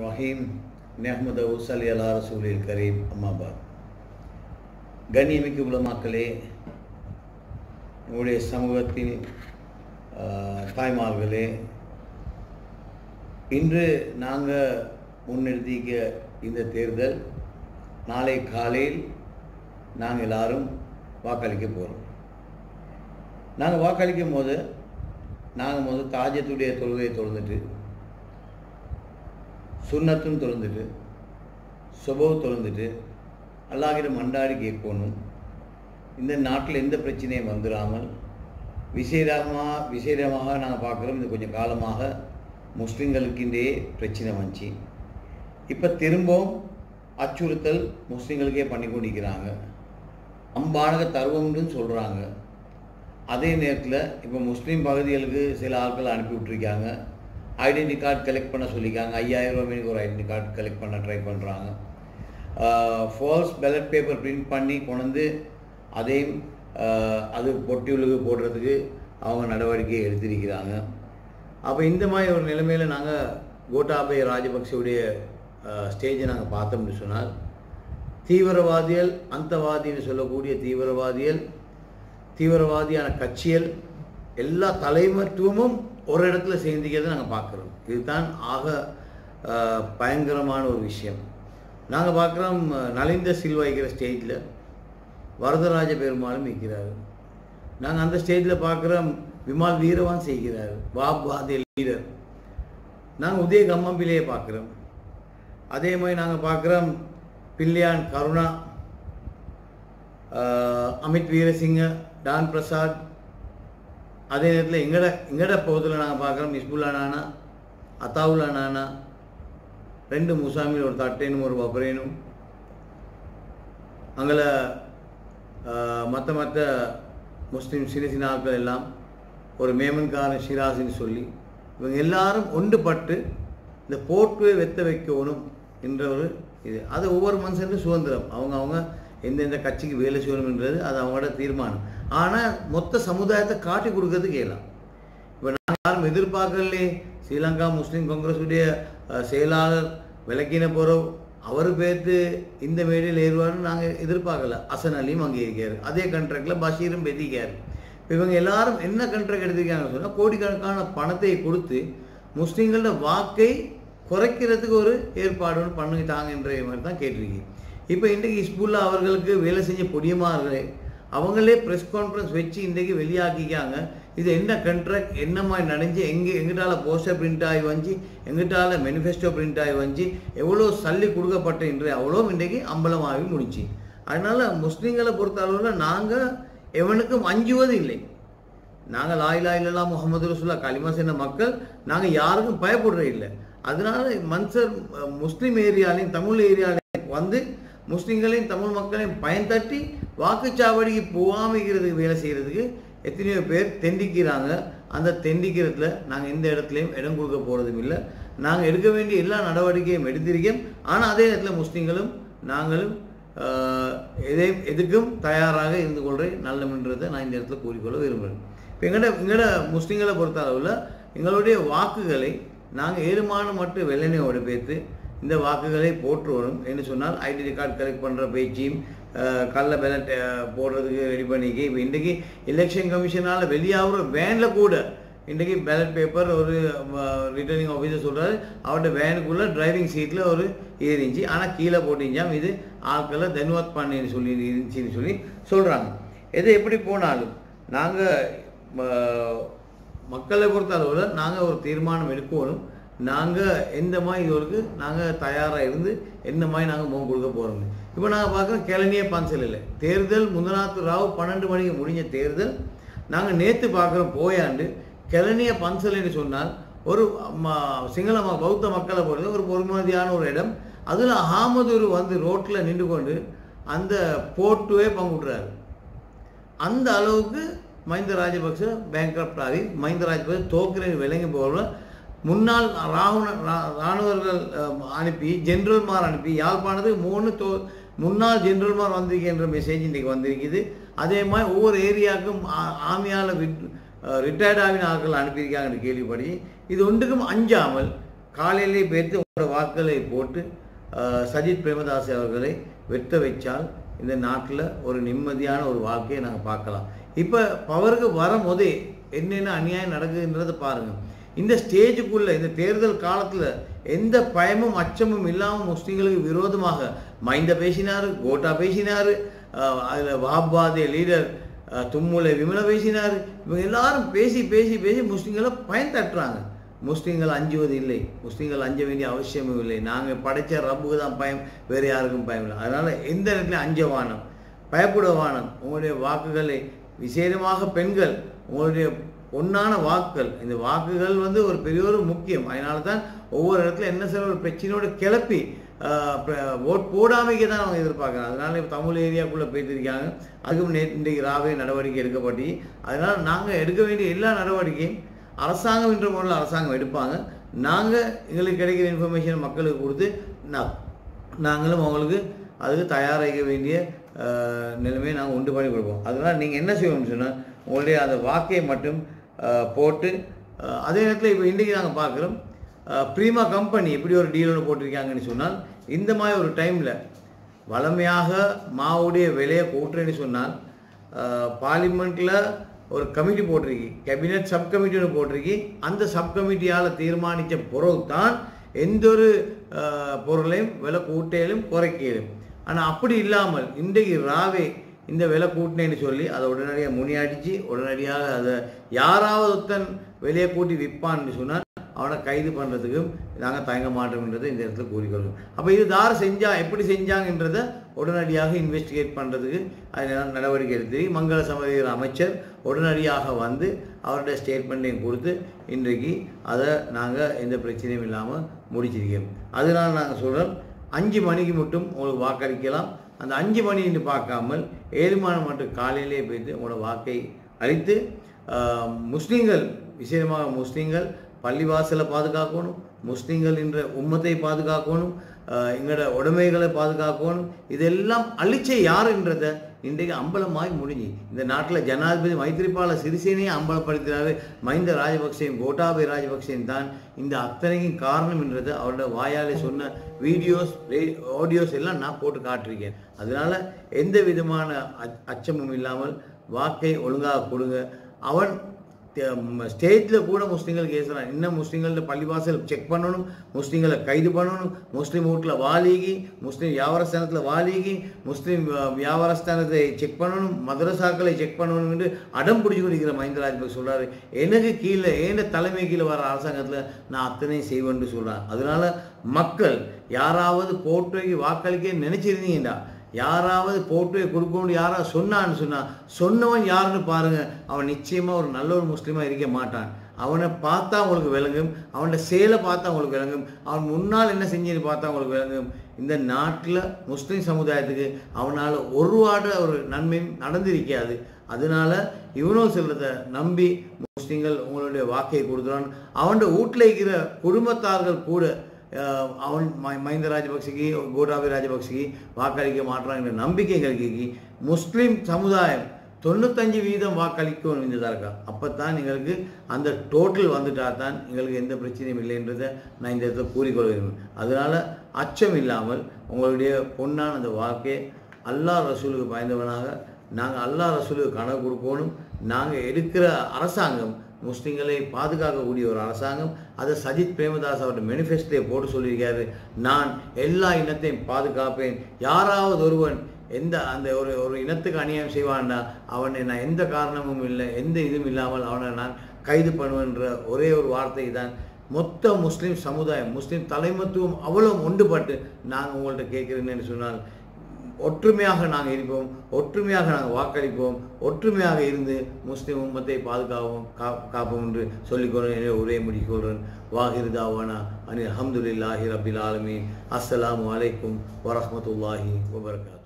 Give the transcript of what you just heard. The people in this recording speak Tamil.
ரஹீம் நஹ்மத உசலி அலா ரசூலில் கரீம் அம்மாபாத் கண்ணியமிக்க உலமாக்களே நம்முடைய சமூகத்தில் ஆஹ், தாய்மார்களே இன்று நாங்கள் முன்னெடுத்திக்க இந்த தேர்தல் நாளை காலையில் நாங்கள் எல்லாரும் வாக்களிக்க போகிறோம் நாங்கள் வாக்களிக்கும் போது நாங்கள் முதல் தாஜத்துடைய தொழுகையை தொழுந்துட்டு சுண்ணத்தும் தொழுந்துட்டு சுபவ் தொழுந்துட்டு அல்லாஹ்கிட்ட மண்டாடி கேட்கணும் இந்த நாட்டில் எந்த பிரச்சனையும் வந்துடாமல் விசேடமாக விசேடமாக நாங்கள் பார்க்குறோம் இது கொஞ்சம் காலமாக முஸ்லீம்களுக்கின்றே பிரச்சனை வந்துச்சு இப்போ திரும்பவும் அச்சுறுத்தல் முஸ்லீம்களுக்கே பண்ணி கொண்டிருக்கிறாங்க அம்பானக தருவம்னு சொல்கிறாங்க அதே நேரத்தில் இப்போ முஸ்லீம் பகுதிகளுக்கு சில ஆட்கள் அனுப்பி விட்ருக்காங்க ஐடென்டி கார்டு கலெக்ட் பண்ண சொல்லியிருக்காங்க ஐயாயிரம் ரூபாய்க்கு ஒரு ஐடென்டி கார்டு கலெக்ட் பண்ண ட்ரை பண்ணுறாங்க ஃபால்ஸ் பேலட் பேப்பர் பிரிண்ட் பண்ணி கொண்டு வந்து அதையும் ஆஹ், அது பொட்டியுளுக்கு போடுறதுக்கு அவங்க நடவடிக்கை எடுத்திருக்கிறாங்க அப்போ இந்த மாதிரி ஒரு நிலைமையில் நாங்கள் கோட்டாபய ராஜபக்சவுடைய ஸ்டேஜை நாங்கள் பார்த்தோம்னு சொன்னால் தீவிரவாதிகள் அந்தவாதின்னு சொல்லக்கூடிய தீவிரவாதிகள் தீவிரவாதியான கட்சிகள் எல்லா தலைமத்துவமும் ஒரு இடத்துல சேர்ந்திக்கிறத நாங்கள் பார்க்குறோம் இதுதான் ஆக அஹ், பயங்கரமான ஒரு விஷயம் நாங்கள் பார்க்குறோம் நலிந்த சில்வா இருக்கிற ஸ்டேஜில் வரதராஜ பெருமாளும் இருக்கிறார் நாங்கள் அந்த ஸ்டேஜில் பார்க்குறோம் விமால் வீரவான் செய்கிறார் வாப்வாதி லீடர் நாங்கள் உதய கம்மம்பிலேயே பார்க்குறோம் அதே மாதிரி நாங்கள் பார்க்குறோம் பில்லியான் கருணா ஆஹ், அமித் வீரசிங்க டான் பிரசாத் அதே நேரத்தில் எங்கட எங்கட பகுதியில் நாங்கள் பார்க்குறோம் இஸ்புல்லா நானா அத்தாவுல்லா நானா ரெண்டு முசாமில் ஒரு தட்டேனும் ஒரு பபரேனும் அங்கே மற்ற மற்ற முஸ்லீம் சின்ன சின்ன ஆட்கள் எல்லாம் ஒரு மேமன்காரன் ஷிராஸ்ன்னு சொல்லி இவங்க எல்லாரும் ஒன்றுபட்டு இந்த போட்டுவை வெத்த வைக்கணும் என்ற ஒரு இது அது ஒவ்வொரு மனுஷனுக்கும் சுதந்திரம் அவங்க அவங்க எந்தெந்த கட்சிக்கு வேலை செய்யணும்ன்றது அது அவங்களோட தீர்மானம் ஆனால் மொத்த சமுதாயத்தை காட்டி கொடுக்கறதுக்கு இயலாம் இப்போ நாங்கள் யாரும் எதிர்பார்க்கலையே ஸ்ரீலங்கா முஸ்லீம் காங்கிரஸுடைய அஹ், செயலாளர் விளக்கின போகிறோம் அவர் பேர்த்து இந்த மேடையில் ஏறுவார்னு நாங்கள் எதிர்பார்க்கல அசன் அலியும் அங்கே இருக்கார் அதே கான்ட்ராக்டில் பஷீரும் பெதிக்கார் இப்போ இவங்க எல்லாரும் என்ன கான்ட்ராக்ட் எடுத்திருக்காங்கன்னு சொன்னால் கோடிக்கணக்கான பணத்தை கொடுத்து முஸ்லீம்களோட வாக்கை குறைக்கிறதுக்கு ஒரு ஏற்பாடு ஒன்று பண்ணிட்டாங்கன்ற மாதிரி தான் கேட்டிருக்கீங்க இப்போ இன்றைக்கு இஸ்புல்லா அவர்களுக்கு வேலை செஞ்ச பொடியமார்களே அவங்களே ப்ரெஸ் கான்ஃபரன்ஸ் வச்சு இன்றைக்கு வெளியாக்கிக்காங்க இது என்ன கண்ட்ராக்ட் என்ன மாதிரி நடந்துச்சு எங்கே எங்கிட்டால போஸ்டர் பிரிண்ட் ஆகி வந்துச்சு எங்கிட்டால மேனிஃபெஸ்டோ பிரிண்ட் ஆகி வந்துச்சு எவ்வளோ சல்லி கொடுக்கப்பட்ட இன்றைய அவ்வளோ இன்றைக்கு அம்பலமாகி முடிச்சு அதனால் முஸ்லீம்களை பொறுத்த அளவில் நாங்கள் எவனுக்கும் அஞ்சுவது இல்லை நாங்கள் லாயிலா இல்லலா முகமது ரசூல்லா கலிமா சென்ற மக்கள் நாங்கள் யாருக்கும் பயப்படுற இல்லை அதனால மன்சர் அஹ், முஸ்லீம் ஏரியாலையும் தமிழ் ஏரியாலையும் வந்து முஸ்லீம்களையும் தமிழ் மக்களையும் பயன்தட்டி வாக்குச்சாவடிக்கு போகாமிக்கிறதுக்கு வேலை செய்கிறதுக்கு எத்தனையோ பேர் தெண்டிக்கிறாங்க அந்த தெண்டிக்கிறதுல நாங்கள் எந்த இடத்துலையும் இடம் கொடுக்க போகிறதும் இல்லை நாங்கள் எடுக்க வேண்டிய எல்லா நடவடிக்கையும் எடுத்திருக்கோம் ஆனால் அதே நேரத்தில் முஸ்லீம்களும் நாங்களும் ஆஹ், எதையும் எதுக்கும் தயாராக இருந்து கொள்கிறேன் நல்லமென்றதை நான் இந்த இடத்துல கூறிக்கொள்ள விரும்புகிறேன் இப்போ எங்கட எங்கட முஸ்லீம்களை பொறுத்த அளவில் எங்களுடைய வாக்குகளை நாங்கள் ஏழுமான மட்டும் வெள்ளனையோடு பேர்த்து இந்த வாக்குகளை போற்றுவோம் என்று சொன்னால் ஐடென்டி கார்டு கலெக்ட் பண்ணுற பேச்சையும் ஆஹ், கள்ள பேலட் போடுறதுக்கு ரெடி பண்ணிக்கி இப்போ இன்றைக்கி எலெக்ஷன் கமிஷனால் வெளியாகிற வேனில் கூட இன்றைக்கி பேலட் பேப்பர் ஒரு ரிட்டர்னிங் ஆஃபீஸர் சொல்கிறாரு அவரோட வேனுக்குள்ளே டிரைவிங் சீட்டில் ஒரு ஏறிஞ்சி ஆனால் கீழே போட்டிஞ்சாம் இது ஆட்களை தன்வாத் பண்ணின்னு சொல்லி இருந்துச்சின்னு சொல்லி சொல்கிறாங்க எது எப்படி போனாலும் நாங்கள் மக்களை பொறுத்த அளவில் நாங்கள் ஒரு தீர்மானம் எடுக்கணும் நாங்கள் எந்த மாதிரி இதுவரைக்கு நாங்கள் தயாராக இருந்து என்ன மாதிரி நாங்கள் முகம் கொடுக்க போகிறோம் இப்போ நாங்கள் பார்க்குறோம் கிளனியே பன்சல் இல்லை தேர்தல் முந்தநாத்து ராவு பன்னெண்டு மணிக்கு முடிஞ்ச தேர்தல் நாங்கள் நேற்று பார்க்குறோம் போயாண்டு கிளனிய பன்சல்னு சொன்னால் ஒரு ம- சிங்கள ம- பௌத்த மக்களை பொறுத்த ஒரு பொறுமதியான ஒரு இடம் அதில் அஹாமதூர் வந்து ரோட்டில் நின்று கொண்டு அந்த போட்டுவே பங்குடுறாரு அந்த அளவுக்கு மஹிந்த ராஜபக்ச பேங்க்ரப்ட் ஆகி மஹிந்த ராஜபக்ச தோக்குறேன் விளங்கி போகல முன்னாள் ராணுவ ரா- ராணுவர்கள் அஹ், அனுப்பி ஜென்ரல்மார் அனுப்பி யாழ்ப்பாணத்துக்கு மூணு தோ முன்னாள் ஜென்ரல்மார் வந்திருக்கின்ற மெசேஜ் இன்றைக்கி வந்திருக்குது அதே மாதிரி ஒவ்வொரு ஏரியாவுக்கும் ஆமியால் விட் ரிட்டையர்ட் ஆகின ஆட்கள் அனுப்பியிருக்காங்கன்னு கேள்விப்படி இது ஒன்றுக்கும் அஞ்சாமல் காலையிலே பேர்த்து உங்களோட வாக்களை போட்டு அஹ், சஜித் பிரேமதாஸ் அவர்களை வெட்ட வைச்சால் இந்த நாட்டில் ஒரு நிம்மதியான ஒரு வாழ்க்கையை நாங்கள் பார்க்கலாம் இப்போ பவருக்கு வரும்போதே என்னென்ன அநியாயம் நடக்குதுன்றதை பாருங்கள் இந்த ஸ்டேஜுக்குள்ள இந்த தேர்தல் காலத்தில் எந்த பயமும் அச்சமும் இல்லாமல் முஸ்லீம்களுக்கு விரோதமாக மைந்த பேசினார் கோட்டா பேசினார் அதில் வாப்பாதே லீடர் அஹ், தும்முலை விமல பேசினார் இவங்க எல்லாரும் பேசி பேசி பேசி முஸ்லீம்களை பயன் தட்டுறாங்க முஸ்லீம்கள் அஞ்சுவது இல்லை முஸ்லீம்கள் அஞ்ச வேண்டிய அவசியமும் இல்லை நாங்கள் படைச்ச ரப்புக்கு தான் பயம் வேறு யாருக்கும் பயம் இல்லை அதனால் எந்த இடத்துலையும் அஞ்ச வானம் பயப்பட வானம் உங்களுடைய வாக்குகளை விசேடமாக பெண்கள் உங்களுடைய பொன்னான வாக்குகள் இந்த வாக்குகள் வந்து ஒரு பெரிய ஒரு முக்கியம் அதனால தான் ஒவ்வொரு இடத்துல என்ன சில ஒரு பிரச்சனையோட கிளப்பி ஓட் போடாமைக்கு தான் அவங்க எதிர்பார்க்குறாங்க அதனால இப்போ தமிழ் ஏரியாக்குள்ளே போயிட்டு இருக்காங்க அதுக்கும் நே இன்றைக்கு ராவே நடவடிக்கை எடுக்கப்பட்டு அதனால் நாங்கள் எடுக்க வேண்டிய எல்லா நடவடிக்கையும் அரசாங்கம் என்ற முறையில் அரசாங்கம் எடுப்பாங்க நாங்கள் எங்களுக்கு கிடைக்கிற இன்ஃபர்மேஷன் மக்களுக்கு கொடுத்து நான் நாங்களும் அவங்களுக்கு அதுக்கு தயாரிக்க வேண்டிய அஹ், நிலைமையை நாங்கள் உண்டு பண்ணி கொடுப்போம் அதனால் நீங்கள் என்ன செய்யணும்னு சொன்னால் உங்களுடைய அந்த வாக்கை மட்டும் அஹ், போட்டு அஹ், அதே நேரத்தில் இப்போ இன்றைக்கி நாங்கள் பார்க்குறோம் ப்ரீமா கம்பெனி எப்படி ஒரு டீல் ஒன்று போட்டிருக்காங்கன்னு சொன்னால் இந்த மாதிரி ஒரு டைமில் வளமையாக மாவுடைய விலையை கூட்டுறேன்னு சொன்னால் பார்லிமெண்ட்டில் ஒரு கமிட்டி போட்டிருக்கு கேபினட் சப் கமிட்டி ஒன்று போட்டிருக்கு அந்த சப் கமிட்டியால் தீர்மானித்த பொருள் தான் எந்த ஒரு அஹ், பொருளையும் விலை கூட்டையிலும் குறைக்கையிலும் ஆனால் அப்படி இல்லாமல் இன்றைக்கு ராவே இந்த விலை கூட்டினேன்னு சொல்லி அதை உடனடியாக முனியடிச்சு உடனடியாக அதை யாராவது ஒருத்தன் விலையை கூட்டி விற்பான்னு சொன்னால் அவனை கைது பண்ணுறதுக்கும் நாங்கள் தயங்க மாட்டோம்ன்றதை இந்த இடத்துல கூறிக்கொள்கிறோம் அப்போ இது தார் செஞ்சா எப்படி செஞ்சாங்கன்றதை உடனடியாக இன்வெஸ்டிகேட் பண்ணுறதுக்கு அது நடவடிக்கை எடுத்து மங்கள சமதிகிற அமைச்சர் உடனடியாக வந்து அவருடைய ஸ்டேட்மெண்ட்டையும் கொடுத்து இன்றைக்கு அதை நாங்கள் எந்த பிரச்சனையும் இல்லாமல் முடிச்சிருக்கோம் அதனால நாங்கள் சொல்கிறோம் அஞ்சு மணிக்கு மட்டும் உங்களுக்கு வாக்களிக்கலாம் அந்த அஞ்சு மணின்னு பார்க்காமல் ஏழு மணி மட்டும் காலையிலே போயிட்டு உங்களோட வாக்கை அளித்து ஆஹ், முஸ்லீம்கள் விசேஷமாக முஸ்லீம்கள் பள்ளிவாசலை பாதுகாக்கணும் முஸ்லீம்கள் என்ற உம்மத்தை பாதுகாக்கணும் ஆஹ், எங்களோட உடைமைகளை பாதுகாக்கணும் இதெல்லாம் அழிச்ச யாருன்றதை இன்றைக்கு அம்பலமாய் முடிஞ்சு இந்த நாட்டில் ஜனாதிபதி மைத்திரிபால சிறிசேனையே அம்பலப்படுத்துகிறாரு மஹிந்த ராஜபக்சேயும் கோட்டாபய ராஜபக்சேயும் தான் இந்த அத்தனைக்கும் காரணம் என்றது அவரோட வாயாலே சொன்ன வீடியோஸ் ஆடியோஸ் எல்லாம் நான் போட்டு காட்டிருக்கேன் அதனால எந்த விதமான அச்- அச்சமும் இல்லாமல் வாக்கை ஒழுங்காக கொடுங்க அவன் ஸ்டேஜில் கூட முஸ்லீம்கள் கேசுறான் இன்னும் முஸ்லீம்கள பள்ளிவாசல் செக் பண்ணணும் முஸ்லீம்களை கைது பண்ணணும் முஸ்லீம் வீட்டில் வாலிகி முஸ்லீம் வியாபாரஸ்தானத்தில் வாலிகி முஸ்லீம் அஹ், வியாபாரஸ்தானத்தை செக் பண்ணணும் மதரசாக்களை செக் பண்ணணும் என்று அடம் பிடிச்சி கொடுக்கிற மஹிந்த ராஜபக்ச சொல்றாரு எனக்கு கீழே ஏன தலைமை கீழே வர அரசாங்கத்தில் நான் அத்தனையும் செய்வேன்னு சொல்கிறேன் அதனால மக்கள் யாராவது போட்டு வாக்களிக்க நினைச்சிருந்தீங்கடா யாராவது போட்டு கொடுக்கணும் யாராவது சொன்னான்னு சொன்னா சொன்னவன் யாருன்னு பாருங்க அவன் நிச்சயமா ஒரு நல்ல ஒரு முஸ்லீமா இருக்க மாட்டான் அவனை பார்த்தா உங்களுக்கு விளங்கும் அவனோட செயலை பார்த்தா உங்களுக்கு விளங்கும் அவன் முன்னால் என்ன செஞ்சுன்னு பார்த்தா உங்களுக்கு விளங்கும் இந்த நாட்டில் முஸ்லீம் சமுதாயத்துக்கு அவனால் ஒரு வாட ஒரு நன்மையும் நடந்திருக்காது அதனால இவனும் செல்றதை நம்பி முஸ்லீம்கள் உங்களுடைய வாக்கை கொடுக்குறான் அவனோட வீட்டில் இருக்கிற குடும்பத்தார்கள் கூட அஹ், அவன் ம- மஹிந்த ராஜபக்சகி கோட்டாபய ராஜபக்சகி வாக்களிக்க மாட்டாங்கிற நம்பிக்கை எங்களுக்கு முஸ்லீம் சமுதாயம் தொண்ணூத்தஞ்சு வீதம் வாக்களிக்கும் இந்த இருக்கா அப்போ தான் எங்களுக்கு அந்த டோட்டல் வந்துட்டா தான் எங்களுக்கு எந்த பிரச்சனையும் இல்லைன்றதை நான் இந்த இடத்துல கூறிக்கொள்கிறேன் அதனால அச்சம் இல்லாமல் உங்களுடைய பொன்னான அந்த வாக்கை அல்லாஹ் ரசூலுக்கு பயந்தவனாக நாங்கள் அல்லாஹ் ரசூலுக்கு கணக்கு கொடுக்கணும் நாங்கள் எடுக்கிற அரசாங்கம் முஸ்லிம்களை பாதுகாக்கக்கூடிய ஒரு அரசாங்கம் அதை சஜித் பிரேமதாஸ் அவருடைய மேனிஃபெஸ்டோயை போட்டு சொல்லியிருக்காரு நான் எல்லா இனத்தையும் பாதுகாப்பேன் யாராவது ஒருவன் எந்த அந்த ஒரு ஒரு இனத்துக்கு அநியாயம் செய்வான்டா அவனை நான் எந்த காரணமும் இல்லை எந்த இதுவும் இல்லாமல் அவனை நான் கைது பண்ணுவேன்ற ஒரே ஒரு வார்த்தை தான் மொத்த முஸ்லீம் சமுதாயம் முஸ்லீம் தலைமத்துவம் அவ்வளோ ஒன்றுபட்டு நாங்கள் உங்கள்கிட்ட கேட்குறேன்னு சொன்னால் ஒற்றுமையாக நாங்கள் இருப்போம் ஒற்றுமையாக நாங்கள் வாக்களிப்போம் ஒற்றுமையாக இருந்து முஸ்லிம் உம்மத்தை பாதுகாப்போம் கா காப்போம் என்று சொல்லிக்கொண்டு என்னுடைய உரையை முடிக்கொள்கிறேன் வாஹிர் தாவானா அனில் அஹமதுல்லாஹி ரபில் ஆலமீன் அஸ்ஸலாமு அலைக்கும் வரஹ்மத்துல்லாஹி வபரகாத்